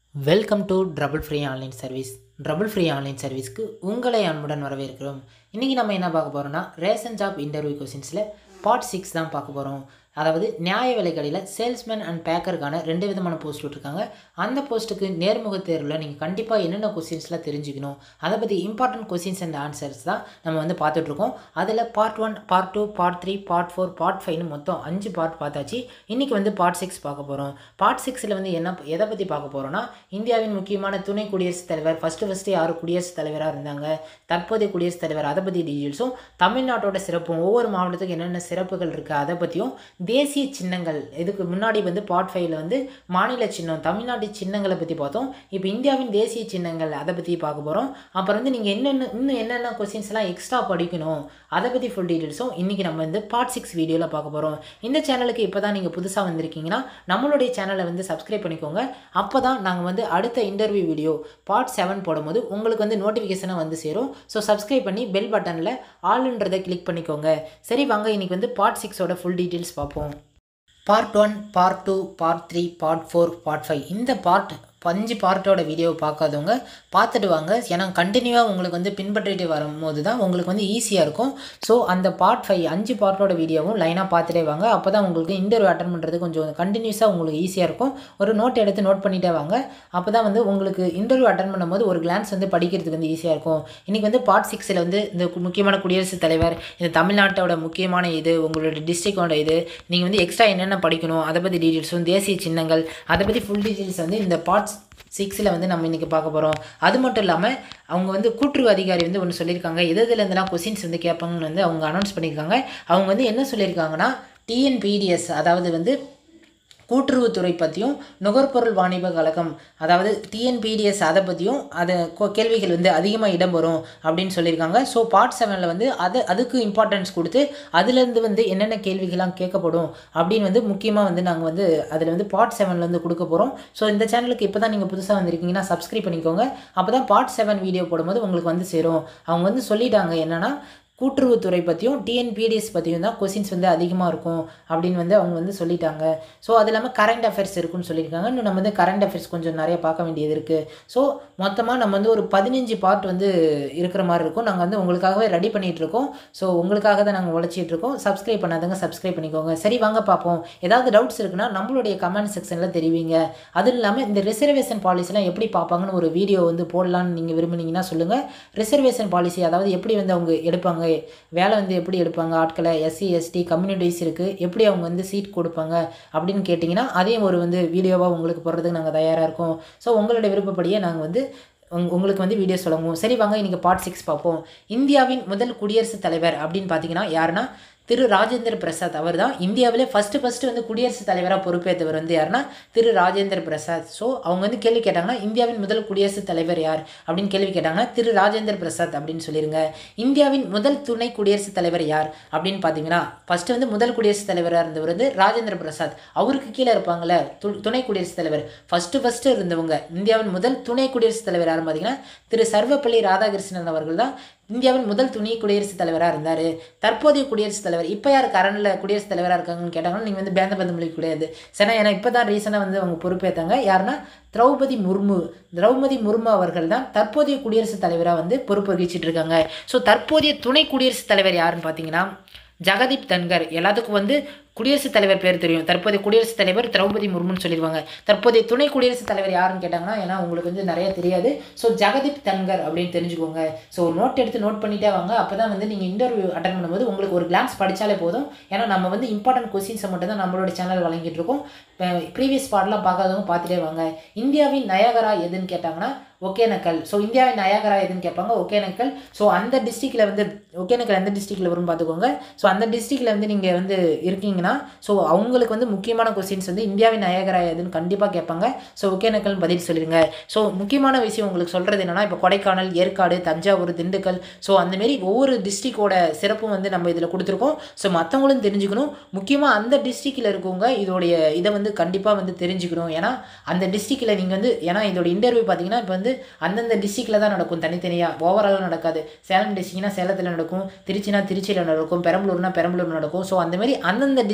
welcome to trouble free online service trouble free online சர்வீஸ்க்கு உங்களை அன்புடன் வரவேற்கிறோம் இன்றைக்கி நம்ம என்ன பார்க்க போகிறோம்னா ரேஷன் ஜாப் இன்டர்வியூ கொஸ்டின்ஸில் பார்ட் சிக்ஸ் தான் பார்க்க போகிறோம் அதாவது நியாய விலைக்கடையில் சேல்ஸ்மேன் அண்ட் பேக்கருக்கான ரெண்டு விதமான போஸ்ட் விட்ருக்காங்க அந்த போஸ்ட்டுக்கு நேர்முக தேர்வில் நீங்கள் கண்டிப்பாக என்னென்ன கொஸ்டின்ஸ்லாம் தெரிஞ்சுக்கணும் அதை பற்றி இம்பார்ட்டன்ட் கொஸ்டின்ஸ் அண்ட் ஆன்சர்ஸ் தான் நம்ம வந்து பார்த்துட்ருக்கோம் அதில் part one part two part three part four part ஃபைவ்னு மொத்தம் அஞ்சு பார்ட் பார்த்தாச்சு இன்றைக்கி வந்து பார்ட் சிக்ஸ் பார்க்க போகிறோம் பார்ட் சிக்ஸில் வந்து என்ன எதை பற்றி பார்க்க போகிறோன்னா இந்தியாவின் முக்கியமான துணை குடியரசுத் தலைவர் ஃபஸ்ட்டு ஃபஸ்ட்டு யார் குடியரசுத் தலைவராக இருந்தாங்க தற்போதைய குடியரசுத் தலைவர் அதை பற்றி டீட்டெயில்ஸும் தமிழ்நாட்டோட சிறப்பும் ஒவ்வொரு மாவட்டத்துக்கு என்னென்ன சிறப்புகள் இருக்குது அதை பற்றியும் தேசிய சின்னங்கள் இதுக்கு முன்னாடி வந்து பார்ட் ஃபைவ்ல வந்து மாநில சின்னம் தமிழ்நாட்டு சின்னங்களை பற்றி பார்த்தோம் இப்போ இந்தியாவின் தேசிய சின்னங்கள் அதை பற்றி பார்க்க போகிறோம் அப்புறம் வந்து நீங்கள் என்னென்ன இன்னும் என்னென்ன கொஸ்டின்ஸ்லாம் எக்ஸ்ட்ரா படிக்கணும் அதை பற்றி ஃபுல் டீட்டெயில்ஸும் இன்றைக்கி நம்ம வந்து பார்ட் சிக்ஸ் வீடியோவில் பார்க்க போகிறோம் இந்த சேனலுக்கு இப்போ தான் நீங்கள் புதுசாக வந்திருக்கீங்கன்னா நம்மளுடைய சேனலை வந்து சப்ஸ்கிரைப் பண்ணிக்கோங்க அப்போ தான் நாங்கள் வந்து அடுத்த இன்டர்வியூ வீடியோ பார்ட் செவன் போடும்போது உங்களுக்கு வந்து நோட்டிஃபிகேஷனாக வந்து சேரும் ஸோ சப்ஸ்கிரைப் பண்ணி பெல் பட்டனில் ஆளுன்றதை கிளிக் பண்ணிக்கோங்க சரி வாங்க இன்றைக்கி வந்து பார்ட் சிக்ஸோட ஃபுல் டீட்டெயில்ஸ் பார்ப்போம் part one part two part three part four part five இந்த பார்ட் அஞ்சு பார்ட்டோட வீடியோவை பார்க்காதவங்க பார்த்துட்டு வாங்க ஏன்னா கண்டினியூவாக உங்களுக்கு வந்து பின்பற்றிட்டு வரும்போது தான் உங்களுக்கு வந்து ஈஸியாக இருக்கும் ஸோ அந்த பார்ட் ஃபைவ் அஞ்சு பார்ட்டோட வீடியோவும் லைனாக பார்த்துட்டே வாங்க அப்போ தான் உங்களுக்கு இன்டர்வியூ அட்டன் பண்ணுறது கொஞ்சம் கண்டினியூஸாக உங்களுக்கு ஈஸியாக இருக்கும் ஒரு நோட் எடுத்து நோட் பண்ணிட்டே வாங்க அப்போ தான் வந்து உங்களுக்கு இன்டர்வியூ அட்டன் பண்ணும்போது ஒரு கிளான்ஸ் வந்து படிக்கிறதுக்கு வந்து ஈஸியாக இருக்கும் இன்றைக்கி வந்து பார்ட் சிக்ஸில் வந்து இந்த முக்கியமான குடியரசுத் தலைவர் இந்த தமிழ்நாட்டோட முக்கியமான இது உங்களோட டிஸ்ட்ரிக்டோட இது நீங்கள் வந்து எக்ஸ்ட்ரா என்னென்ன படிக்கணும் அதை பற்றி டீட்டெயில்ஸும் தேசிய சின்னங்கள் அதை பற்றி ஃபுல் டீட்டெயில்ஸ் வந்து இந்த பார்ட்ஸ் சிக்ஸில் வந்து நம்ம இன்றைக்கி பார்க்க போகிறோம் அது மட்டும் இல்லாமல் அவங்க வந்து கூட்டுறவு அதிகாரி வந்து ஒன்று சொல்லியிருக்காங்க எது இதுலேருந்துலாம் கொஸ்டின்ஸ் வந்து கேட்பாங்கன்னு வந்து அவங்க அனௌன்ஸ் பண்ணியிருக்காங்க அவங்க வந்து என்ன சொல்லியிருக்காங்கன்னா டிஎன்பிடிஎஸ் அதாவது வந்து கூட்டுறவுத்துறை பற்றியும் நுகர்பொருள் வாணிப கழகம் அதாவது டிஎன்பிடிஎஸ் அதை பற்றியும் அதை கேள்விகள் வந்து அதிகமாக இடம்பெறும் அப்படின்னு சொல்லியிருக்காங்க ஸோ பார்ட் செவனில் வந்து அதை அதுக்கு இம்பார்ட்டன்ஸ் கொடுத்து அதுலேருந்து வந்து என்னென்ன கேள்விகள்லாம் கேட்கப்படும் அப்படின்னு வந்து முக்கியமாக வந்து நாங்கள் வந்து அதில் வந்து பார்ட் செவனில் வந்து கொடுக்க போகிறோம் ஸோ இந்த சேனலுக்கு இப்போ தான் நீங்கள் புதுசாக வந்திருக்கீங்கன்னா சப்ஸ்கிரைப் பண்ணிக்கோங்க அப்போ தான் பார்ட் செவன் வீடியோ போடும்போது உங்களுக்கு வந்து சேரும் அவங்க வந்து சொல்லிட்டாங்க என்னென்னா கூட்டுறவுத்துறை பற்றியும் டிஎன்பிடிஎஸ் பற்றியும் தான் கொஸ்டின்ஸ் வந்து அதிகமாக இருக்கும் அப்படின்னு வந்து அவங்க வந்து சொல்லிட்டாங்க ஸோ அது இல்லாமல் கரண்ட் அஃபேர்ஸ் இருக்குன்னு சொல்லியிருக்காங்க இன்னும் நம்ம வந்து கரண்ட் அஃபேர்ஸ் கொஞ்சம் நிறைய பார்க்க வேண்டியது இருக்குது ஸோ மொத்தமாக நம்ம வந்து ஒரு பதினஞ்சு பார்ட் வந்து இருக்கிற மாதிரி இருக்கும் நாங்கள் வந்து உங்களுக்காகவே ரெடி பண்ணிகிட்டு இருக்கோம் ஸோ உங்களுக்காக தான் நாங்கள் உழைச்சிட்டு இருக்கோம் சப்ஸ்கிரைப் பண்ணாதவங்க சப்ஸ்கிரைப் பண்ணிக்கோங்க சரி வாங்க பார்ப்போம் ஏதாவது டவுட்ஸ் இருக்குன்னா நம்மளுடைய கமெண்ட் செக்ஷனில் தெரிவிங்க அதுவும் இல்லாமல் இந்த ரிசர்வேஷன் பாலிசிலாம் எப்படி பார்ப்பாங்கன்னு ஒரு வீடியோ வந்து போடலான்னு நீங்கள் விரும்புனீங்கன்னா சொல்லுங்கள் ரிசர்வேஷன் பாலிசி அதாவது எப்படி வந்து அவங்க எடுப்பாங்க வேலை வந்து எப்படி எடுப்பாங்க ஆட்களை எஸ்சி எஸ்டி கம்யூனிட்டிஸ் இருக்குது எப்படி அவங்க வந்து சீட் கொடுப்பாங்க அப்படின்னு கேட்டிங்கன்னா அதையும் ஒரு வந்து வீடியோவாக உங்களுக்கு போடுறதுக்கு நாங்கள் தயாராக இருக்கோம் ஸோ உங்களுடைய விருப்பப்படியே நாங்கள் வந்து உங் உங்களுக்கு வந்து வீடியோ சொல்லுவோம் சரி வாங்க இன்றைக்கி பார்ட் சிக்ஸ் பார்ப்போம் இந்தியாவின் முதல் குடியரசுத் தலைவர் அப்படின்னு பார்த்தீங்கன்னா யாருன்னா திரு ராஜேந்திர பிரசாத் அவர் தான் இந்தியாவிலே ஃபஸ்ட்டு ஃபஸ்ட்டு வந்து குடியரசுத் தலைவராக பொறுப்பேற்றவர் வந்து யாருன்னா திரு ராஜேந்திர பிரசாத் ஸோ அவங்க வந்து கேள்வி கேட்டாங்கன்னா இந்தியாவின் முதல் குடியரசுத் தலைவர் யார் அப்படின்னு கேள்வி கேட்டாங்கன்னா திரு ராஜேந்திர பிரசாத் அப்படின்னு சொல்லிடுங்க இந்தியாவின் முதல் துணை குடியரசுத் தலைவர் யார் அப்படின்னு பார்த்தீங்கன்னா ஃபஸ்ட்டு வந்து முதல் குடியரசுத் தலைவராக இருந்தவர் வந்து ராஜேந்திர பிரசாத் அவருக்கு கீழே இருப்பாங்கள்ல து துணை குடியரசுத் தலைவர் ஃபஸ்ட்டு ஃபஸ்ட்டு இருந்தவங்க இந்தியாவின் முதல் துணை குடியரசுத் தலைவர் யாருன்னு பார்த்தீங்கன்னா திரு சர்வப்பள்ளி ராதாகிருஷ்ணன் அவர்கள் தான் இந்தியாவின் முதல் துணை குடியரசுத் தலைவராக இருந்தார் தற்போதைய குடியரசுத் தலைவர் இப்போ யார் கரண்டில் குடியரசுத் தலைவராக இருக்காங்கன்னு கேட்டாங்கன்னா நீங்கள் வந்து பேந்த பந்து மொழி கிடையாது சரி ஏன்னா இப்போ தான் ரீசனாக வந்து அவங்க பொறுப்பேற்றாங்க யாருன்னா திரௌபதி முர்மு திரௌபதி முர்மு அவர்கள் தான் தற்போதைய குடியரசுத் தலைவராக வந்து பொறுப்பு வகிச்சிட்டு இருக்காங்க ஸோ தற்போதைய துணை குடியரசுத் தலைவர் யாருன்னு பார்த்தீங்கன்னா ஜெகதீப் தன்கர் எல்லாத்துக்கும் வந்து குடியரசுத் தலைவர் பேர் தெரியும் தற்போதைய குடியரசுத் தலைவர் திரௌபதி முர்முன்னு சொல்லிடுவாங்க தற்போதைய துணை குடியரசுத் தலைவர் யாருன்னு கேட்டாங்கன்னா ஏன்னா உங்களுக்கு வந்து நிறைய தெரியாது ஸோ ஜெகதீப் தன்கர் அப்படின்னு தெரிஞ்சுக்கோங்க ஸோ ஒரு நோட் எடுத்து நோட் பண்ணிட்டே வாங்க அப்போ தான் வந்து நீங்கள் இன்டர்வியூ அட்டன் பண்ணும்போது உங்களுக்கு ஒரு கிளான்ஸ் படித்தாலே போதும் ஏன்னா நம்ம வந்து இம்பார்ட்டன்ட் கொஸ்டின்ஸை மட்டும் தான் நம்மளோட சேனல் வழங்கிட்டு இருக்கோம் ப்ரீவியஸ் பார்ட்லாம் பார்க்காதவங்க பார்த்துட்டே வாங்க இந்தியாவின் நயகரா எதுன்னு கேட்டாங்கன்னா ஒகேனக்கல் ஸோ இந்தியாவின் நயாகரா எதுன்னு கேட்பாங்க ஒகேனக்கல் ஸோ அந்த டிஸ்ட்ரிக்டில் வந்து ஒகேனக்கல் எந்த டிஸ்ட்ரிக்டில் வரும்னு பார்த்துக்கோங்க ஸோ அந்த டிஸ்ட்ரிக்டில் வந்து நீங்கள் வந்து இருக்கீங்கன்னா ஸோ அவங்களுக்கு வந்து முக்கியமான கொஸ்டின்ஸ் வந்து இந்தியாவின் நயாகரா எதுன்னு கண்டிப்பாக கேட்பாங்க ஸோ ஒகேனக்கல் பதில் சொல்லிடுங்க ஸோ முக்கியமான விஷயம் உங்களுக்கு சொல்கிறது என்னென்னா இப்போ கொடைக்கானல் ஏற்காடு தஞ்சாவூர் திண்டுக்கல் ஸோ அந்தமாரி ஒவ்வொரு டிஸ்ட்ரிக்டோட சிறப்பும் வந்து நம்ம இதில் கொடுத்துருக்கோம் ஸோ மற்றவங்களும் தெரிஞ்சுக்கணும் முக்கியமாக அந்த டிஸ்ட்ரிக்டில் இருக்கவங்க இதோடைய இதை வந்து கண்டிப்பாக வந்து தெரிஞ்சுக்கணும் ஏன்னா அந்த டிஸ்ட்ரிக்டில் நீங்கள் வந்து ஏன்னா இதோட இன்டர்வியூ பார்த்தீங்கன்னா இப்போ வந்து அந்தந்த டிஸ்ட்ரிக்டில் தான் நடக்கும் தனித்தனியாக ஓவராலாக நடக்காது சேலம் டிஸ்ட்ரிக்னா சேலத்தில் நடக்கும் திருச்சினா திருச்சியில் நடக்கும் பெரம்பலூர்னா பெரம்பலூர் நடக்கும் ஸோ அந்தமாரி அந்தந்த டிஸ்ட்ரிக்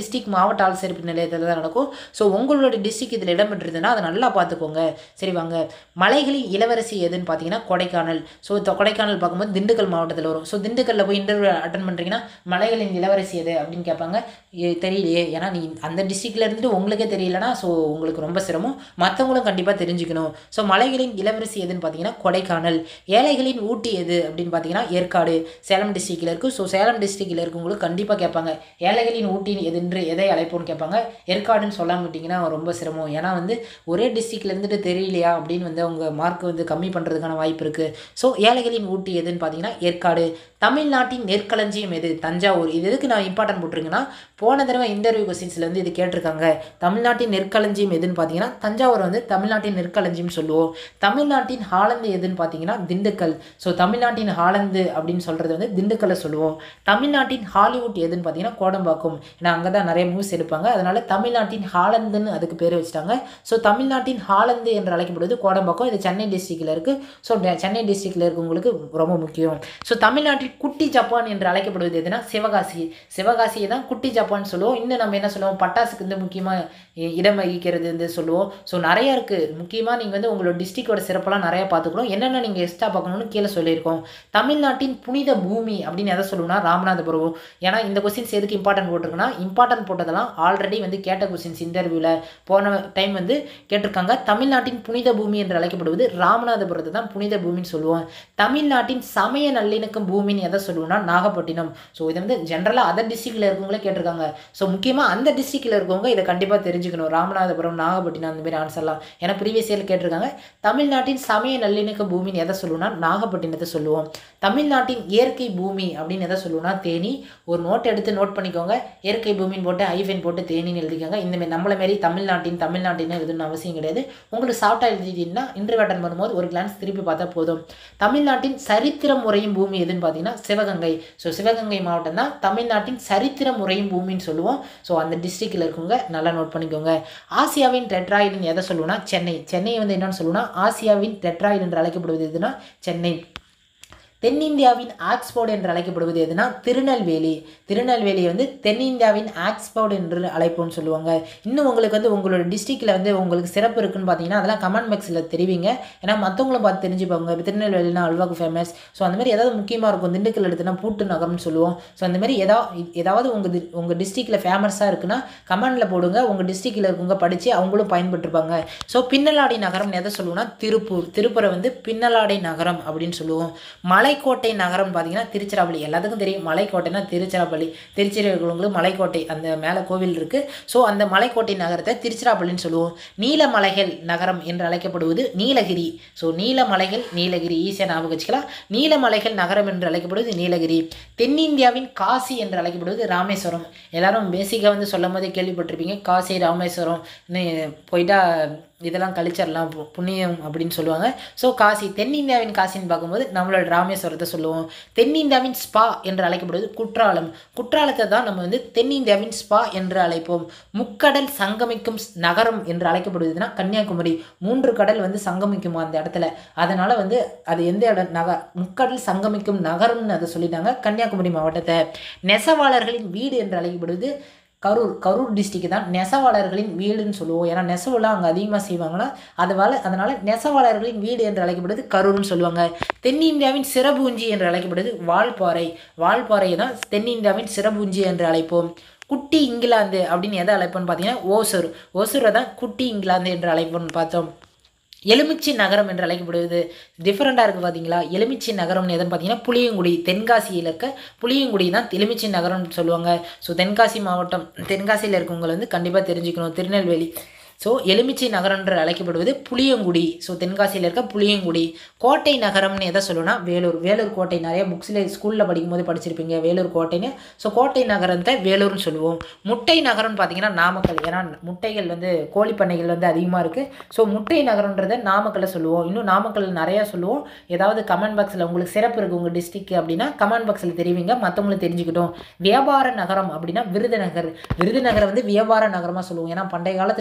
டிஸ்ட்ரிக்ட் மாவட்ட ஆட்சியர் நிலையத்தில் தான் நடக்கும் ஸோ உங்களோட டிஸ்ட்ரிக்ட் இதில் இடம்பெற்றிருந்ததுன்னா அதை நல்லா பார்த்துக்கோங்க சரி வாங்க மலைகளின் இளவரசி எதுன்னு பார்த்தீங்கன்னா கொடைக்கானல் ஸோ கொடைக்கானல் பார்க்கும்போது திண்டுக்கல் மாவட்டத்தில் வரும் ஸோ திண்டுக்கல்லில் போய் இன்டர்வியூ அட்டன் பண்ணுறீங்கன்னா மலைகளின் இளவரசி எது அப்படின்னு கேட்பாங்க ஏ, தெரியலையே ஏன்னா நீ அந்த டிஸ்ட்ரிக்டில் இருந்துட்டு உங்களுக்கே தெரியலனா ஸோ உங்களுக்கு ரொம்ப சிரமம் மற்றவங்களும் கண்டிப்பாக தெரிஞ்சுக்கணும் ஸோ மலைகளின் இளவரசி எதுன்னு பார்த்தீங்கன்னா கொடைக்கானல் ஏழைகளின் ஊட்டி எது அப்படின்னு பார்த்தீங்கன்னா ஏற்காடு சேலம் டிஸ்ட்ரிக்டில் இருக்குது ஸோ சேலம் டிஸ்ட்ரிக்டில் இருக்கவங்களுக்கு கண்டிப்பாக கேட்பாங்க ஏழைகளின் ஊட்டி எதென்று எதை அழைப்போம்னு கேட்பாங்க ஏற்காடுன்னு சொல்லாம விட்டிங்கன்னா ரொம்ப சிரமம் ஏன்னா வந்து ஒரே டிஸ்ட்ரிக்ட்ல இருந்துட்டு தெரியலையா அப்படின்னு வந்து அவங்க மார்க் வந்து கம்மி பண்ணுறதுக்கான வாய்ப்பு இருக்குது ஸோ ஏழைகளின் ஊட்டி எதுன்னு பார்த்தீங்கன்னா ஏற்காடு தமிழ்நாட்டின் நெற்களஞ்சியம் எது தஞ்சாவூர் இது எதுக்கு நான் இம்பார்ட்டன்ட் போட்டிருக்கேன்னா போன தடவை இன்டர்வியூ கொஸ்டின்ஸில் வந்து இது கேட்டிருக்காங்க தமிழ்நாட்டின் நெற்களஞ்சியம் எதுன்னு பார்த்தீங்கன்னா தஞ்சாவூர் வந்து தமிழ்நாட்டின் நெற்களஞ்சியம் சொல்லுவோம் தமிழ்நாட்டின் ஹாலந்து எதுன்னு பார்த்தீங்கன்னா திண்டுக்கல் ஸோ தமிழ்நாட்டின் ஹாலந்து அப்படின்னு சொல்கிறது வந்து திண்டுக்கல்லை சொல்லுவோம் தமிழ்நாட்டின் ஹாலிவுட் எதுன்னு பார்த்தீங்கன்னா கோடம்பாக்கம் ஏன்னா அங்கே தான் நிறைய மூவிஸ் எடுப்பாங்க அதனால தமிழ்நாட்டின் ஹாலந்துன்னு அதுக்கு பேர் வச்சுட்டாங்க ஸோ தமிழ்நாட்டின் ஹாலந்து என்று அழைக்கப்படுவது கோடம்பாக்கம் இது சென்னை டிஸ்ட்ரிக்டில் இருக்குது ஸோ சென்னை டிஸ்ட்ரிக்டில் இருக்கவங்களுக்கு ரொம்ப முக்கியம் ஸோ தமிழ்நாட்டில் குட்டி ஜப்பான் என்று அழைக்கப்படுவது எதுனா சிவகாசி சிவகாசியை தான் குட்டி ஜப்பான் சொல்லுவோம் இன்னும் நம்ம என்ன சொல்லுவோம் பட்டாசுக்கு வந்து முக்கியமாக இடம் வகிக்கிறது வந்து சொல்லுவோம் ஸோ நிறையா இருக்குது முக்கியமாக நீங்கள் வந்து உங்களோட டிஸ்ட்ரிக்டோட சிறப்பெல்லாம் நிறையா பார்த்துக்கணும் என்னென்ன நீங்கள் எக்ஸ்ட்ரா பார்க்கணும்னு கீழே சொல்லியிருக்கோம் தமிழ்நாட்டின் புனித பூமி அப்படின்னு எதை சொல்லுவோம்னா ராமநாதபுரம் ஏன்னா இந்த கொஸ்டின்ஸ் எதுக்கு இம்பார்ட்டன்ட் போட்டிருக்குன்னா இம்பார்ட்டன்ட் போட்டதெல்லாம் ஆல்ரெடி வந்து கேட்ட கொஸ்டின்ஸ் இன்டர்வியூவில் போன டைம் வந்து கேட்டிருக்காங்க தமிழ்நாட்டின் புனித பூமி என்று அழைக்கப்படுவது ராமநாதபுரத்தை தான் புனித பூமின்னு சொல்லுவோம் தமிழ்நாட்டின் சமய நல்லிணக்கம் பூமின்னு எதை சொல்லுவோம்னா நாகப்பட்டினம் ஸோ இதை வந்து ஜென்ரலாக அதர் டிஸ்ட்ரிக்டில் இருக்கவங்களே கேட்டிருக்காங்க ஸோ முக்கியமாக அந்த டிஸ்ட்ரிக்டில் இருக்கவங்க இதை கண்டிப்பாக தெரிஞ்சுக்கணும் ராமநாதபுரம் நாகப்பட்டினம் அந்த மாதிரி ஆன்சர்லாம் ஏன்னா ப்ரீவியஸ் இயர் கேட்டிருக்காங்க தமிழ்நாட்டின் சமய நல்லிணக்க பூமின்னு எதை சொல்லுவோம்னா நாகப்பட்டினத்தை சொல்லுவோம் தமிழ்நாட்டின் இயற்கை பூமி அப்படின்னு எதை சொல்லுவோம்னா தேனி ஒரு நோட் எடுத்து நோட் பண்ணிக்கோங்க இயற்கை பூமின்னு போட்டு ஐஃபென் போட்டு தேனின்னு எழுதிக்கோங்க இந்த மாதிரி நம்மள மாரி தமிழ்நாட்டின் தமிழ்நாட்டின்னு எழுதணும்னு அவசியம் கிடையாது உங்களுக்கு சாஃப்டாக எழுதிட்டீங்கன்னா இன்டர்வியூ அட்டன் பண்ணும்போது ஒரு கிளான்ஸ் திருப்பி பார்த்தா போதும் தமிழ்நாட்டின் சரித்திரம் முறையும் பூமி எதுன்னு பார்த்தீங்கன்னா சிவகங்கை ஸோ சிவகங்கை மாவட்டம் தான் தமிழ்நாட்டின் சரித்திரம் முறையும் பூமின்னு சொல்லுவோம் ஸோ அந்த டிஸ்ட்ரிக்டில் இருக்கவங்க நல்லா நோட் பண்ணிக்கோங்க ஆசியாவின் டெட்ராய்டுன்னு எதை சொல்லுவோம்னா சென்னை சென்னை வந்து என்னன்னு சொல்லுவோம்னா ஆசியாவின் டெட்ராய்டு என்று அழைக்கப்படுவது எதுனா சென்னை தென்னிந்தியாவின் ஆக்ஸ்போர்ட் என்று அழைக்கப்படுவது எதுனா திருநெல்வேலி திருநெல்வேலி வந்து தென்னிந்தியாவின் ஆக்ஸ்போர்ட் என்று அழைப்போம்னு சொல்லுவாங்க இன்னும் உங்களுக்கு வந்து உங்களோட டிஸ்ட்ரிக்டில் வந்து உங்களுக்கு சிறப்பு இருக்குன்னு பார்த்தீங்கன்னா அதெல்லாம் கமெண்ட் பாக்ஸில் தெரிவிங்க ஏன்னா மற்றவங்களும் பார்த்து தெரிஞ்சுப்பாங்க இப்போ திருநெல்வேலினா அல்வாக்கு ஃபேமஸ் ஸோ அந்த மாதிரி ஏதாவது முக்கியமாக இருக்கும் திண்டுக்கல் எடுத்துனா பூட்டு நகரம்னு சொல்லுவோம் ஸோ அந்த மாதிரி ஏதாவது ஏதாவது உங்கள் உங்கள் டிஸ்ட்ரிக்டில் ஃபேமஸாக இருக்குன்னா கமெண்டில் போடுங்க உங்கள் டிஸ்ட்ரிக்டில் இருக்கவங்க படித்து அவங்களும் பயன்பட்டுருப்பாங்க ஸோ பின்னலாடை நகரம்னு எதை சொல்லுவோம்னா திருப்பூர் திருப்பூரை வந்து பின்னலாடை நகரம் அப்படின்னு சொல்லுவோம் மலைக்கோட்டை நகரம் பார்த்தீங்கன்னா திருச்சிராப்பள்ளி எல்லாத்துக்கும் தெரியும் மலைக்கோட்டைனா திருச்சிராப்பள்ளி திருச்சியில் இருக்கிறவங்களுக்கு மலைக்கோட்டை அந்த மேலே கோவில் இருக்குது ஸோ அந்த மலைக்கோட்டை நகரத்தை திருச்சிராப்பள்ளின்னு சொல்லுவோம் நீலமலைகள் நகரம் என்று அழைக்கப்படுவது நீலகிரி ஸோ நீலமலைகள் நீலகிரி ஈஸியாக ஞாபகம் வச்சுக்கலாம் நீலமலைகள் நகரம் என்று அழைக்கப்படுவது நீலகிரி தென்னிந்தியாவின் காசி என்று அழைக்கப்படுவது ராமேஸ்வரம் எல்லாரும் பேசிக்காக வந்து சொல்லும் போதே கேள்விப்பட்டிருப்பீங்க காசி ராமேஸ்வரம் போயிட்டா இதெல்லாம் கழிச்சிடலாம் பு- புண்ணியம் அப்படின்னு சொல்லுவாங்க ஸோ காசி தென்னிந்தியாவின் காசின்னு பார்க்கும்போது நம்மளோட ராமேஸ்வரத்தை சொல்லுவோம் தென்னிந்தியாவின் ஸ்பா என்று அழைக்கப்படுவது குற்றாலம் குற்றாலத்தை தான் நம்ம வந்து தென்னிந்தியாவின் ஸ்பா என்று அழைப்போம் முக்கடல் சங்கமிக்கும் ஸ்- நகரம் என்று அழைக்கப்படுவதுன்னா கன்னியாகுமரி மூன்று கடல் வந்து சங்கமிக்குமா அந்த இடத்துல அதனால வந்து அது எந்த இடம் நக முக்கடல் சங்கமிக்கும் நகரம்னு அதை சொல்லிட்டாங்க கன்னியாகுமரி மாவட்டத்தை நெசவாளர்களின் வீடு என்று அழைக்கப்படுவது கரூர் கரூர் டிஸ்ட்ரிக்ட் தான் நெசவாளர்களின் வீடுன்னு சொல்லுவோம் ஏன்னா நெசவுலாம் அங்கே அதிகமாக செய்வாங்கன்னா அதுவால அதனால் நெசவாளர்களின் வீடு என்று அழைக்கப்படுது கரூர்னு சொல்லுவாங்க தென்னிந்தியாவின் சிறபூஞ்சி என்று அழைக்கப்படுது வால்பாறை வால்பாறையை தான் தென்னிந்தியாவின் சிறபூஞ்சி என்று அழைப்போம் குட்டி இங்கிலாந்து அப்படின்னு எதை அழைப்போம்னு பார்த்தீங்கன்னா ஓசூர் ஓசூரை தான் குட்டி இங்கிலாந்து என்று அழைப்போம்னு பார்த்தோம் எலுமிச்சை நகரம் என்று அழைக்கப்படுவது டிஃப்ரெண்ட்டாக இருக்குது பார்த்தீங்களா எலுமிச்சை நகரம்னு எதுன்னு பார்த்தீங்கன்னா புளியங்குடி தென்காசியில் இருக்க புளியங்குடி தான் எலுமிச்சை நகரம்னு சொல்லுவாங்க ஸோ தென்காசி மாவட்டம் தென்காசியில் இருக்கவங்க வந்து கண்டிப்பாக தெரிஞ்சுக்கணும் திருநெல்வேலி ஸோ எலுமிச்சை நகரம் என்று அழைக்கப்படுவது புளியங்குடி ஸோ தென்காசியில் இருக்க புளியங்குடி கோட்டை நகரம்னு எதை சொல்லணும்னா வேலூர் வேலூர் கோட்டை நிறைய புக்ஸில் ஸ்கூலில் படிக்கும்போது படிச்சிருப்பீங்க வேலூர் கோட்டைன்னு ஸோ கோட்டை நகரத்தை வேலூர்னு சொல்லுவோம் முட்டை நகரம்னு பார்த்தீங்கன்னா நாமக்கல் ஏன்னா முட்டைகள் வந்து கோழி பண்ணைகள் வந்து அதிகமாக இருக்குது ஸோ முட்டை நகரன்றதை நாமக்கல்ல சொல்லுவோம் இன்னும் நாமக்கல் நிறையா சொல்லுவோம் ஏதாவது கமெண்ட் பாக்ஸில் உங்களுக்கு சிறப்பு இருக்குது உங்கள் டிஸ்ட்ரிக் அப்படின்னா கமெண்ட் பாக்ஸில் தெரிவிங்க மற்றவங்களும் தெரிஞ்சுக்கிட்டோம் வியாபார நகரம் அப்படின்னா விருதுநகர் விருதுநகரை வந்து வியாபார நகரமாக சொல்லுவோம் ஏன்னா பண்டைய காலத்தில் வந்து நிறைய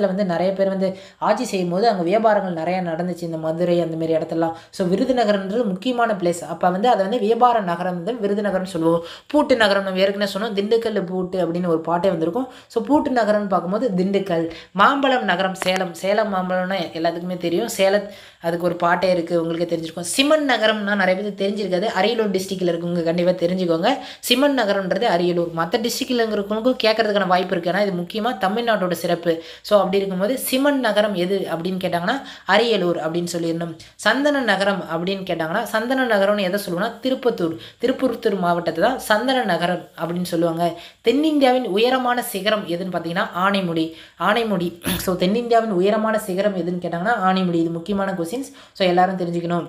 நிறைய பேர் வந்து ஆட்சி செய்யும்போது அங்கே வியாபாரங்கள் நிறையா நடந்துச்சு இந்த மதுரை அந்த மாதிரி இடத்துலலாம் ஸோ விருதுநகரன்றது முக்கியமான பிளேஸ் அப்போ வந்து அதை வந்து வியாபார நகரம் வந்து விருதுநகரம்னு சொல்லுவோம் பூட்டு நகரம் நம்ம ஏற்கனவே சொன்னோம் திண்டுக்கல் பூட்டு அப்படின்னு ஒரு பாட்டே வந்திருக்கும் ஸோ பூட்டு நகரம்னு பார்க்கும்போது திண்டுக்கல் மாம்பழம் நகரம் சேலம் சேலம் மாம்பழம்னா எல்லாத்துக்குமே தெரியும் சேலம் அதுக்கு ஒரு பாட்டே இருக்குது உங்களுக்கு தெரிஞ்சிருக்கும் சிமன் நகரம்னா நிறைய பேருக்கு தெரிஞ்சிருக்காது அரியலூர் டிஸ்ட்ரிக்டில் இருக்கவங்க கண்டிப்பாக தெரிஞ்சுக்கோங்க சிமன் நகரம்ன்றது அரியலூர் மற்ற டிஸ்ட்ரிக்டில் இருக்கிறவங்களுக்கும் கேட்கறதுக்கான வாய்ப்பு இருக்குது ஆனால் இது முக்கியமாக தமிழ்நாட்டோட சிறப்பு ஸோ அப்படி இருக்கும்போது சிமன் நகரம் எது அப்படின்னு கேட்டாங்கன்னா அரியலூர் அப்படின்னு சொல்லிடணும் சந்தன நகரம் அப்படின்னு கேட்டாங்கன்னா சந்தன நகரம்னு எதை சொல்லுவோம்னா திருப்பத்தூர் திருப்பத்தூர் மாவட்டத்தை தான் சந்தன நகரம் அப்படின்னு சொல்லுவாங்க தென்னிந்தியாவின் உயரமான சிகரம் எதுன்னு பார்த்தீங்கன்னா ஆனைமுடி ஆனைமுடி ஸோ தென்னிந்தியாவின் உயரமான சிகரம் எதுன்னு கேட்டாங்கன்னா ஆனைமுடி இது முக்கியமான கொஸ்டின்ஸ் ஸோ எல்லாரும் தெரிஞ்சுக்கணும்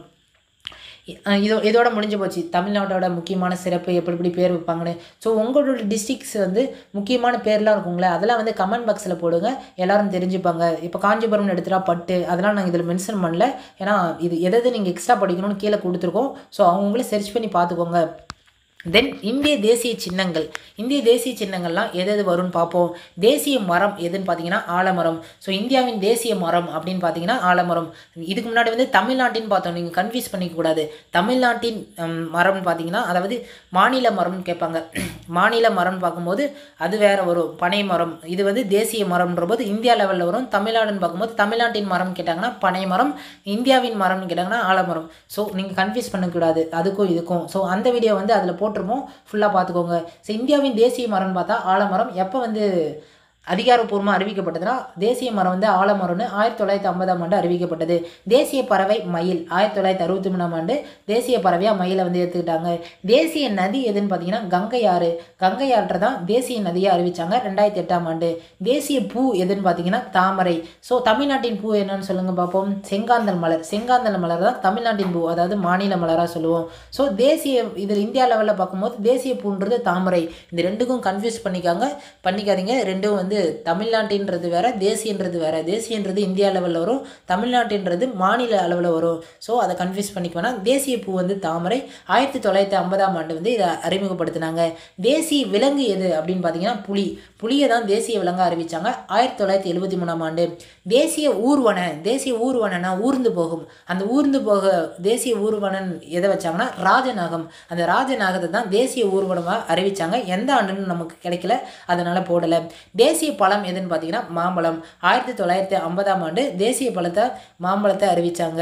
அஹ் இதோ இதோட முடிஞ்சு போச்சு தமிழ்நாட்டோட முக்கியமான சிறப்பு எப்படி எப்படி பேர் வைப்பாங்கன்னு ஸோ உங்களோட டிஸ்ட்ரிக்ஸ் வந்து முக்கியமான பேர்லாம் இருக்குங்களே அதெல்லாம் வந்து கமெண்ட் பாக்ஸில் போடுங்க எல்லாரும் தெரிஞ்சுப்பாங்க இப்போ காஞ்சிபுரம்னு எடுத்துட்டா பட்டு அதெல்லாம் நாங்கள் இதில் மென்ஷன் பண்ணல ஏன்னா இது எது எது நீங்கள் எக்ஸ்ட்ரா படிக்கணும்னு கீழே கொடுத்துருக்கோம் ஸோ அவங்களே சர்ச் பண்ணி பார்த்துக்கோங்க தென் இந்திய தேசிய சின்னங்கள் இந்திய தேசிய சின்னங்கள்லாம் எது எது வரும்னு பார்ப்போம் தேசிய மரம் எதுன்னு பார்த்தீங்கன்னா ஆலமரம் ஸோ இந்தியாவின் தேசிய மரம் அப்படின்னு பார்த்தீங்கன்னா ஆலமரம் இதுக்கு முன்னாடி வந்து தமிழ்நாட்டின்னு பார்த்தோம் நீங்கள் கன்ஃபியூஸ் பண்ணிக்கக்கூடாது தமிழ்நாட்டின் ஹம், மரம்னு பார்த்தீங்கன்னா அதாவது மாநில மரம்னு கேட்பாங்க மாநில மரம்னு பார்க்கும்போது அது வேற வரும் பனை மரம் இது வந்து தேசிய மரம்ன்ற போது இந்தியா லெவலில் வரும் தமிழ்நாடுன்னு பார்க்கும்போது தமிழ்நாட்டின் மரம் கேட்டாங்கன்னா பனை மரம் இந்தியாவின் மரம்னு கேட்டாங்கன்னா ஆலமரம் ஸோ நீங்கள் கன்ஃபியூஸ் பண்ணக்கூடாது அதுக்கும் இதுக்கும் ஸோ அந்த வீடியோ வந்து அதில் போட்டிருப்போம் ஃபுல்லாக பார்த்துக்கோங்க ஸோ இந்தியாவின் தேசிய மரம்னு பார்த்தா ஆலமரம் எப்போ வந்து அதிகாரப்பூர்வமாக அறிவிக்கப்பட்டதுன்னா தேசிய மரம் வந்து ஆலமரம்னு ஆயிரத்தி தொள்ளாயிரத்தி ஐம்பதாம் ஆண்டு அறிவிக்கப்பட்டது தேசிய பறவை மயில் ஆயிரத்தி தொள்ளாயிரத்தி அறுபத்தி மூணாம் ஆண்டு தேசிய பறவையாக மயிலை வந்து எடுத்துக்கிட்டாங்க தேசிய நதி எதுன்னு பார்த்தீங்கன்னா கங்கை ஆறு கங்கை ஆற்றை தான் தேசிய நதியாக அறிவிச்சாங்க ரெண்டாயிரத்தி எட்டாம் ஆண்டு தேசிய பூ எதுன்னு பார்த்தீங்கன்னா தாமரை ஸோ தமிழ்நாட்டின் பூ என்னன்னு சொல்லுங்க பார்ப்போம் செங்காந்தல் மலர் செங்காந்தல் மலர் தான் தமிழ்நாட்டின் பூ அதாவது மாநில மலராக சொல்லுவோம் ஸோ தேசிய இதில் இந்தியா லெவலில் பார்க்கும்போது தேசிய பூன்றது தாமரை இந்த ரெண்டுக்கும் கன்ஃபியூஸ் பண்ணிக்காங்க பண்ணிக்காதீங்க ரெண்டும் வந்து தமிழ்நாட்டின்றது வேற தேசியன்றது வேற தேசியன்றது இந்தியா லெவலில் வரும் தமிழ்நாட்டின்றது மாநில அளவில் வரும் ஸோ அதை கன்ஃபியூஸ் பண்ணிக்க வேணாம் தேசிய பூ வந்து தாமரை ஆயிரத்தி தொள்ளாயிரத்தி ஐம்பதாம் ஆண்டு வந்து இதை அறிமுகப்படுத்தினாங்க தேசிய விலங்கு எது அப்படின்னு பார்த்தீங்கன்னா புலி புலியை தான் தேசிய விலங்காக அறிவிச்சாங்க ஆயிரத்தி தொள்ளாயிரத்தி எழுபத்தி மூணாம் ஆண்டு தேசிய ஊர்வன தேசிய ஊர்வனனா ஊர்ந்து போகும் அந்த ஊர்ந்து போக தேசிய ஊர்வனன் எதை வச்சாங்கன்னா ராஜநாகம் அந்த ராஜநாகத்தை தான் தேசிய ஊர்வனமாக அறிவிச்சாங்க எந்த ஆண்டுன்னு நமக்கு கிடைக்கல அதனால போடலை தேசிய பழம் எதுன்னு பார்த்தீங்கன்னா மாம்பழம் ஆயிரத்தி தொள்ளாயிரத்தி ஐம்பதாம் ஆண்டு தேசிய பழத்தை மாம்பழத்தை அறிவிச்சாங்க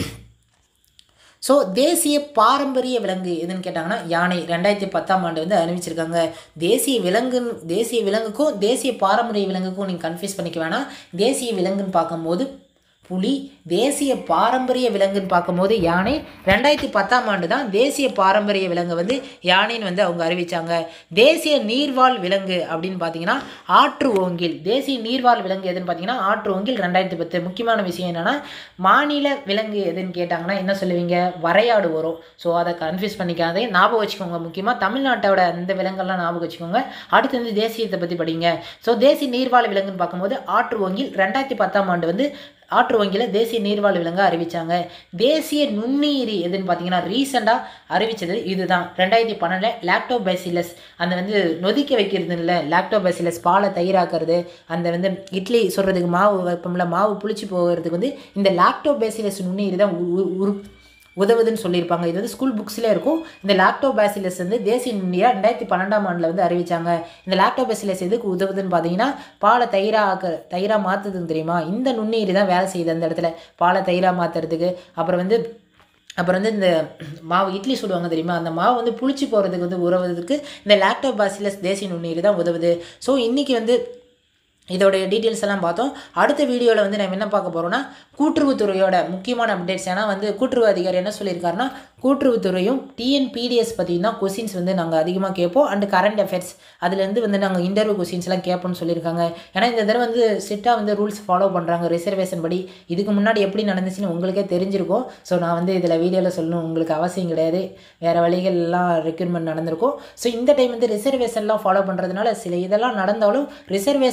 ஸோ தேசிய பாரம்பரிய விலங்கு எதுன்னு கேட்டாங்கன்னா யானை ரெண்டாயிரத்தி பத்தாம் ஆண்டு வந்து அறிவிச்சிருக்காங்க தேசிய விலங்குன்னு தேசிய விலங்குக்கும் தேசிய பாரம்பரிய விலங்குக்கும் நீங்கள் கன்ஃபியூஸ் பண்ணிக்க வேணாம் தேசிய விலங்குன்னு பார்க்கும்போது புலி தேசிய பாரம்பரிய விலங்குன்னு பார்க்கும்போது யானை ரெண்டாயிரத்தி பத்தாம் ஆண்டு தான் தேசிய பாரம்பரிய விலங்கு வந்து யானைன்னு வந்து அவங்க அறிவிச்சாங்க தேசிய நீர்வாழ் விலங்கு அப்படின்னு பார்த்தீங்கன்னா ஆற்று ஓங்கில் தேசிய நீர்வாழ் விலங்கு எதுன்னு பார்த்தீங்கன்னா ஆற்று ஓங்கில் ரெண்டாயிரத்தி பத்து முக்கியமான விஷயம் என்னன்னா மாநில விலங்கு எதுன்னு கேட்டாங்கன்னா என்ன சொல்லுவீங்க வரையாடு வரும் ஸோ அதை கன்ஃபியூஸ் பண்ணிக்காதே ஞாபகம் வச்சுக்கோங்க முக்கியமாக தமிழ்நாட்டோட அந்த விலங்கெல்லாம் ஞாபகம் வச்சுக்கோங்க அடுத்து வந்து தேசியத்தை பற்றி படிங்க ஸோ தேசிய நீர்வாழ் விலங்குன்னு பார்க்கும்போது ஆற்று ஓங்கில் ரெண்டாயிரத்தி பத்தாம் ஆண்டு வந்து ஆற்று வங்கியில் தேசிய நீர்வாழ் விலங்காக அறிவிச்சாங்க தேசிய நுண்ணுயிரி எதுன்னு பார்த்தீங்கன்னா ரீசெண்டாக அறிவிச்சது இதுதான் ரெண்டாயிரத்தி பன்னெண்டில் லாக்டோபேசிலஸ் அந்த வந்து நொதிக்க வைக்கிறது இல்லை லாக்டோபேசிலஸ் பாலை தயிராக்குறது அந்த வந்து இட்லி சொல்கிறதுக்கு மாவு வைப்போம்ல மாவு புளிச்சு போகிறதுக்கு வந்து இந்த லாக்டோபேசிலஸ் நுண்ணுயிரி தான் உ- உ- உரு உதவுதுன்னு சொல்லியிருப்பாங்க இது வந்து ஸ்கூல் புக்ஸ்லேயே இருக்கும் இந்த லாக்டோபாசிலஸ் வந்து தேசிய நுண்ணியாக ரெண்டாயிரத்தி பன்னெண்டாம் ஆண்டில் வந்து அறிவிச்சாங்க இந்த லாக்டோபாசிலஸ் எதுக்கு உதவுதுன்னு பார்த்தீங்கன்னா பாலை தயிரா ஆக்க தயிரா மாற்றுதுன்னு தெரியுமா இந்த நுண்ணுயிரி தான் வேலை செய்யுது அந்த இடத்துல பாலை தயிரா மாற்றுறதுக்கு அப்புறம் வந்து அப்புறம் வந்து இந்த மாவு இட்லி சுடுவாங்க தெரியுமா அந்த மாவு வந்து புளிச்சு போகிறதுக்கு வந்து உதவுறதுக்கு இந்த லாக்டோபாசிலஸ் தேசிய நுண்ணுயிரி தான் உதவுது ஸோ இன்றைக்கி வந்து இதோடைய டீட்டெயில்ஸ் எல்லாம் பார்த்தோம் அடுத்த வீடியோவில் வந்து நம்ம என்ன பார்க்க போகிறோம்னா கூட்டுறவுத்துறையோட முக்கியமான அப்டேட்ஸ் ஏன்னா வந்து கூட்டுறவு அதிகாரி என்ன சொல்லியிருக்காருன்னா கூட்டுறவுத்துறையும் டிஎன்பிடிஎஸ் பற்றியும் தான் கொஸ்டின்ஸ் வந்து நாங்கள் அதிகமாக கேட்போம் அண்ட் கரண்ட் அஃபேர்ஸ் அதுலேருந்து வந்து நாங்கள் இன்டர்வியூ கொஸ்டின்ஸ்லாம் கேட்போம்னு சொல்லியிருக்காங்க ஏன்னா இந்த தடவை வந்து ஸ்ட்ரிக்டாக வந்து ரூல்ஸ் ஃபாலோ பண்ணுறாங்க ரிசர்வேஷன் படி இதுக்கு முன்னாடி எப்படி நடந்துச்சுன்னு உங்களுக்கே தெரிஞ்சிருக்கும் ஸோ நான் வந்து இதில் வீடியோவில் சொல்லணும் உங்களுக்கு அவசியம் கிடையாது வேறு வழிகள்லாம் ரெக்ரூட்மெண்ட் நடந்திருக்கும் ஸோ இந்த டைம் வந்து ரிசர்வேஷன்லாம் ஃபாலோ பண்ணுறதுனால சில இதெல்லாம் நடந்தாலும் ரிசர்வேஷன் ஃபாலோ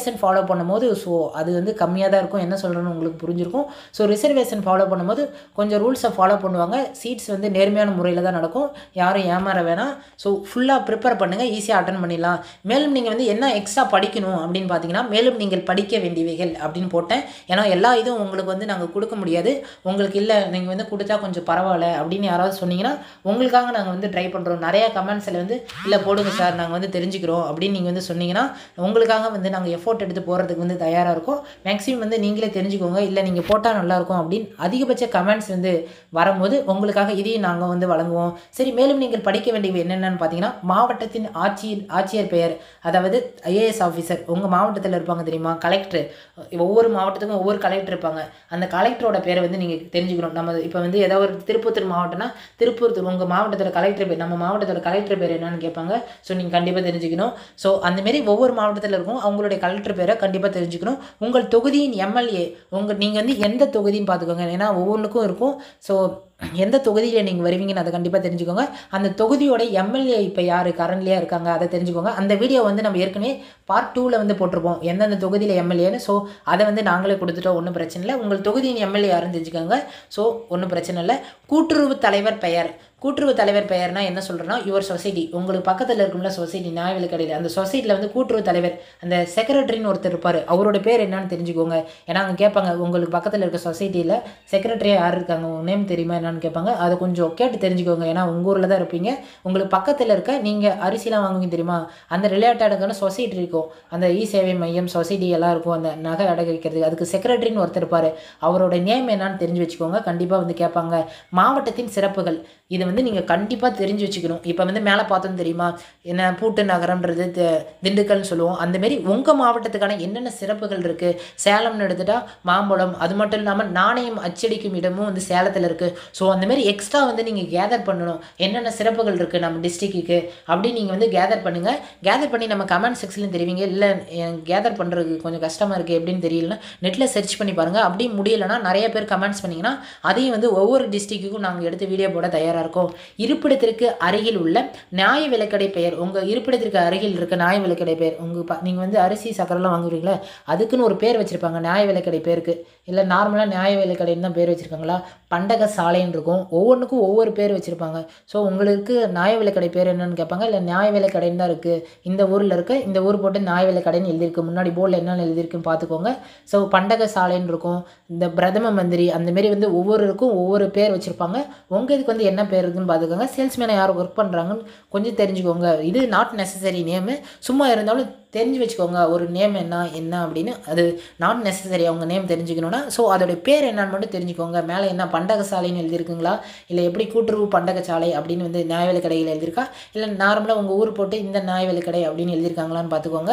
பண்ணும்போது ஸோ அது வந்து கம்மியாக தான் இருக்கும் என்ன சொல்கிறேன்னு உங்களுக்கு புரிஞ்சிருக்கும் ஸோ ரிசர்வேஷன் ஃபாலோ பண்ணும்போது கொஞ்சம் ரூல்ஸை ஃபாலோ பண்ணுவாங்க சீட்ஸ் வந்து நேர்மையான முறையில் தான் நடக்கும் யாரும் ஏமாற வேணாம் ஸோ ஃபுல்லாக ப்ரிப்பேர் பண்ணுங்கள் ஈஸியாக அட்டன் பண்ணிடலாம் மேலும் நீங்கள் வந்து என்ன எக்ஸ்ட்ரா படிக்கணும் அப்படின்னு பார்த்தீங்கன்னா மேலும் நீங்கள் படிக்க வேண்டியவைகள் அப்படின்னு போட்டேன் ஏன்னா எல்லா இதுவும் உங்களுக்கு வந்து நாங்கள் கொடுக்க முடியாது உங்களுக்கு இல்லை நீங்கள் வந்து கொடுத்தா கொஞ்சம் பரவாயில்ல அப்படின்னு யாராவது சொன்னீங்கன்னா உங்களுக்காக நாங்கள் வந்து ட்ரை பண்ணுறோம் நிறையா கமெண்ட்ஸில் வந்து இல்லை போடுங்க சார் நாங்கள் வந்து தெரிஞ்சுக்கிறோம் அப்படின்னு நீங்கள் வந்து சொன்னீங்கன்னா உங்களுக்காக வந்து நாங்கள் எஃபோர்ட் எடுத்து போகிறதுக்கு வந்து தயாராக இருக்கோம் மேக்ஸிமம் வந்து நீங்களே தெரிஞ்சுக்கோங்க இல்லை நீங்கள் போட்டால் நல்லாயிருக்கும் அப்படின்னு அதிகபட்ச கமெண்ட்ஸ் வந்து வரும்போது உங்களுக்காக இதையும் நாங்கள் வந்து வழங்குவோம் சரி மேலும் நீங்கள் படிக்க வேண்டியவை என்னென்னு பார்த்தீங்கன்னா மாவட்டத்தின் ஆட்சியர் ஆட்சியர் பெயர் அதாவது ஐஏஎஸ் ஆஃபீஸர் உங்கள் மாவட்டத்தில் இருப்பாங்க தெரியுமா கலெக்டர் ஒவ்வொரு மாவட்டத்துக்கும் ஒவ்வொரு கலெக்டர் இருப்பாங்க அந்த கலெக்டரோட பேரை வந்து நீங்கள் தெரிஞ்சுக்கணும் நம்ம இப்போ வந்து ஏதோ ஒரு திருப்பத்தூர் மாவட்டம்னா திருப்பூர் உங்கள் மாவட்டத்தோட கலெக்டர் பேர் நம்ம மாவட்டத்தோட கலெக்டர் பேர் என்னன்னு கேட்பாங்க ஸோ நீங்கள் கண்டிப்பாக தெரிஞ்சுக்கணும் ஸோ அந்தமாரி ஒவ்வொரு மாவட்டத்தில் இருக்கும் அவங்களுடைய கலெக்டர் பேரை கண்டிப்பாக தெரிஞ்சுக்கணும் உங்கள் தொகுதியின் எம்எல்ஏ உங்கள் நீங்கள் வந்து எந்த தொகுதின்னு பார்த்துக்கோங்க ஏன்னா ஒவ்வொன்றுக்கும் இருக்கும் ஸோ எந்த தொகுதியில் நீங்கள் வருவீங்கன்னு அதை கண்டிப்பாக தெரிஞ்சுக்கோங்க அந்த தொகுதியோட எம்எல்ஏ இப்போ யார் கரண்ட்லியாக இருக்காங்க அதை தெரிஞ்சுக்கோங்க அந்த வீடியோ வந்து நம்ம ஏற்கனவே பார்ட் டூவில் வந்து போட்டிருப்போம் எந்தெந்த தொகுதியில் எம்எல்ஏன்னு ஸோ அதை வந்து நாங்களே கொடுத்துட்டோம் ஒன்றும் பிரச்சனை இல்லை உங்கள் தொகுதியின் எம்எல்ஏ யாருன்னு தெரிஞ்சுக்கோங்க ஸோ ஒன்றும் பிரச்சனை இல்லை கூட்டுறவு தலைவர் பெயர் கூட்டுறவு தலைவர் பெயர்னா என்ன சொல்கிறேன்னா யுவர் சொசைட்டி உங்களுக்கு பக்கத்தில் இருக்கும்ல சொசைட்டி நியாய விலைக்கடையில் அந்த சொசைட்டியில் வந்து கூட்டுறவு தலைவர் அந்த செக்ரட்டரின்னு ஒருத்தர் இருப்பார் அவரோட பேர் என்னன்னு தெரிஞ்சுக்கோங்க ஏன்னா அவங்க கேட்பாங்க உங்களுக்கு பக்கத்தில் இருக்க சொசைட்டியில் செக்ரட்டரியாக யார் இருக்காங்க உங்கள் நேம் தெரியுமா என்னன்னு கேட்பாங்க அதை கொஞ்சம் கேட்டு தெரிஞ்சுக்கோங்க ஏன்னா உங்கள் ஊரில் தான் இருப்பீங்க உங்களுக்கு பக்கத்தில் இருக்க நீங்கள் அரிசிலாம் வாங்குவீங்க தெரியுமா அந்த ரிலேட்டடான சொசைட்டி இருக்கும் அந்த இ சேவை மையம் சொசைட்டி எல்லாம் இருக்கும் அந்த நகை அடகு வைக்கிறதுக்கு அதுக்கு செக்ரட்டரின்னு ஒருத்தர் இருப்பார் அவரோட நேம் என்னன்னு தெரிஞ்சு வச்சுக்கோங்க கண்டிப்பாக வந்து கேட்பாங்க மாவட்டத்தின் சிறப்புகள் இதை வந்து நீங்கள் கண்டிப்பாக தெரிஞ்சு வச்சுக்கணும் இப்போ வந்து மேலே பார்த்தோம் தெரியுமா என்ன பூட்டு நகரம்ன்றது தி- திண்டுக்கல்னு சொல்லுவோம் அந்தமாரி உங்கள் மாவட்டத்துக்கான என்னென்ன சிறப்புகள் இருக்குது சேலம்னு எடுத்துட்டா மாம்பழம் அது மட்டும் இல்லாமல் நாணயம் அச்சடிக்கும் இடமும் வந்து சேலத்தில் இருக்குது ஸோ அந்தமாரி எக்ஸ்ட்ரா வந்து நீங்கள் கேதர் பண்ணணும் என்னென்ன சிறப்புகள் இருக்குது நம்ம டிஸ்ட்ரிக்ட்டுக்கு அப்படி நீங்கள் வந்து கேதர் பண்ணுங்கள் கேதர் பண்ணி நம்ம கமெண்ட் செக்ஷன்லையும் தெரிவிங்க இல்லை கேதர் பண்ணுறதுக்கு கொஞ்சம் கஷ்டமாக இருக்குது எப்படின்னு தெரியலனா நெட்டில் சர்ச் பண்ணி பாருங்கள் அப்படி முடியலைன்னா நிறைய பேர் கமெண்ட்ஸ் பண்ணிங்கன்னா அதையும் வந்து ஒவ்வொரு டிஸ்ட்ரிக்ட்டுக்கும் நாங்கள் எடுத்து வீடியோ போட தயாராக இருக்கோம் இருப்பிடத்திற்கு அருகில் உள்ள நியாய விலைக்கடை பெயர் உங்கள் இருப்பிடத்திற்கு அருகில் இருக்க நியாய விலைக்கடை பெயர் உங்கள் ப நீங்கள் வந்து அரிசி சக்கரெல்லாம் வாங்குறீங்களா அதுக்குன்னு ஒரு பேர் வச்சுருப்பாங்க நியாய விலைக்கடை பேருக்கு இல்லை நார்மலாக நியாய விலைக்கடைன்னு தான் பேர் வச்சுருக்காங்களா பண்டக சாலைன்னு இருக்கும் ஒவ்வொன்றுக்கும் ஒவ்வொரு பேர் வச்சுருப்பாங்க ஸோ உங்களுக்கு நியாய விலைக்கடை பேர் என்னன்னு கேட்பாங்க இல்லை நியாய விலைக்கடைன்னு தான் இருக்குது இந்த ஊரில் இருக்க இந்த ஊர் போட்டு நியாய விலைக்கடைன்னு எழுதியிருக்கு முன்னாடி போர்டில் என்னென்ன எழுதியிருக்குன்னு பார்த்துக்கோங்க ஸோ பண்டக சாலைன்னு இருக்கும் இந்த பிரதம மந்திரி அந்த மாரி வந்து ஒவ்வொருக்கும் ஒவ்வொரு பேர் வச்சுருப்பாங்க உங்கள் இதுக்கு வந்து என்ன பேர் இருக்குன்னு பார்த்துக்கோங்க சேல்ஸ்மேனை யார் ஒர்க் பண்ணுறாங்கன்னு கொஞ்சம் தெரிஞ்சுக்கோங்க இது நாட் நெசசரி நேமு சும்மா இருந்தாலும் தெரிஞ்சு வச்சுக்கோங்க ஒரு நேம் என்ன என்ன அப்படின்னு அது நாட் நெசசரி அவங்க நேம் தெரிஞ்சுக்கணுன்னா ஸோ அதோடைய பேர் என்னன்னு மட்டும் தெரிஞ்சுக்கோங்க மேலே என்ன பண்டக சாலைன்னு எழுதியிருக்குங்களா இல்லை எப்படி கூட்டுறவு பண்டக சாலை அப்படின்னு வந்து நியாயவிலை கடையில் எழுதியிருக்கா இல்லை நார்மலாக உங்கள் ஊர் போட்டு இந்த நியாயவிலை கடை அப்படின்னு எழுதியிருக்காங்களான்னு பார்த்துக்கோங்க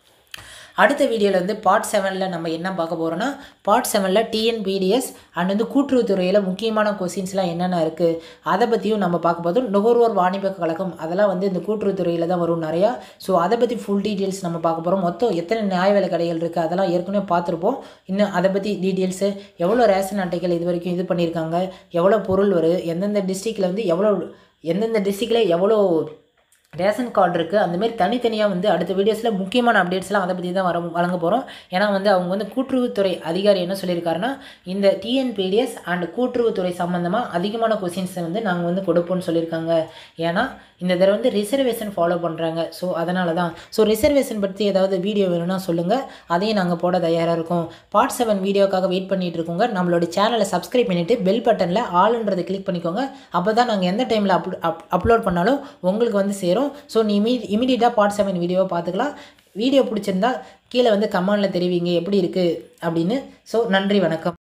அடுத்த வீடியோவில் வந்து பார்ட் செவனில் நம்ம என்ன பார்க்க போகிறோன்னா பார்ட் செவனில் டிஎன்பிடிஎஸ் அண்ட் வந்து கூட்டுறவுத்துறையில் முக்கியமான கொஸ்டின்ஸ்லாம் என்னென்ன இருக்குது அதை பற்றியும் நம்ம பார்க்க போதும் நுகர்வோர் வாணிப கழகம் அதெல்லாம் வந்து இந்த கூட்டுறவுத்துறையில் தான் வரும் நிறையா ஸோ அதை பற்றி ஃபுல் டீட்டெயில்ஸ் நம்ம பார்க்க போகிறோம் மொத்தம் எத்தனை நியாய விலை கடைகள் இருக்குது அதெல்லாம் ஏற்கனவே பார்த்துருப்போம் இன்னும் அதை பற்றி டீட்டெயில்ஸு எவ்வளோ ரேஷன் அட்டைகள் இது வரைக்கும் இது பண்ணியிருக்காங்க எவ்வளோ பொருள் வருது எந்தெந்த டிஸ்ட்ரிக்டில் வந்து எவ்வளோ எந்தெந்த டிஸ்ட்ரிக்டில் எவ்வளோ ரேஷன் கார்டு இருக்குது அந்தமாரி தனித்தனியாக வந்து அடுத்த வீடியோஸில் முக்கியமான அப்டேட்ஸ்லாம் அதை பற்றி தான் வர வழங்க போகிறோம் ஏன்னா வந்து அவங்க வந்து கூட்டுறவுத்துறை அதிகாரி என்ன சொல்லியிருக்காருன்னா இந்த டிஎன்பிடிஎஸ் அண்ட் கூட்டுறவுத்துறை சம்மந்தமாக அதிகமான கொஸ்டின்ஸை வந்து நாங்கள் வந்து கொடுப்போம்னு சொல்லியிருக்காங்க ஏன்னா இந்த தடவை வந்து ரிசர்வேஷன் ஃபாலோ பண்ணுறாங்க ஸோ அதனால தான் ஸோ ரிசர்வேஷன் பற்றி ஏதாவது வீடியோ வேணும்னா சொல்லுங்கள் அதையும் நாங்கள் போட தயாராக இருக்கோம் பார்ட் செவன் வீடியோக்காக வெயிட் பண்ணிட்டு இருக்கோங்க நம்மளோட சேனலை சப்ஸ்கிரைப் பண்ணிவிட்டு பெல் பட்டனில் ஆளுன்றதை கிளிக் பண்ணிக்கோங்க அப்போ தான் நாங்கள் எந்த டைமில் அப் அப் அப்லோட் பண்ணாலும் உங்களுக்கு வந்து சேரும் ஸோ நீ இமீ இமீடியட்டாக பார்ட் செவன் வீடியோவை பார்த்துக்கலாம் வீடியோ பிடிச்சிருந்தா கீழே வந்து கமெண்டில் தெரிவிங்க எப்படி இருக்குது அப்படின்னு ஸோ நன்றி வணக்கம்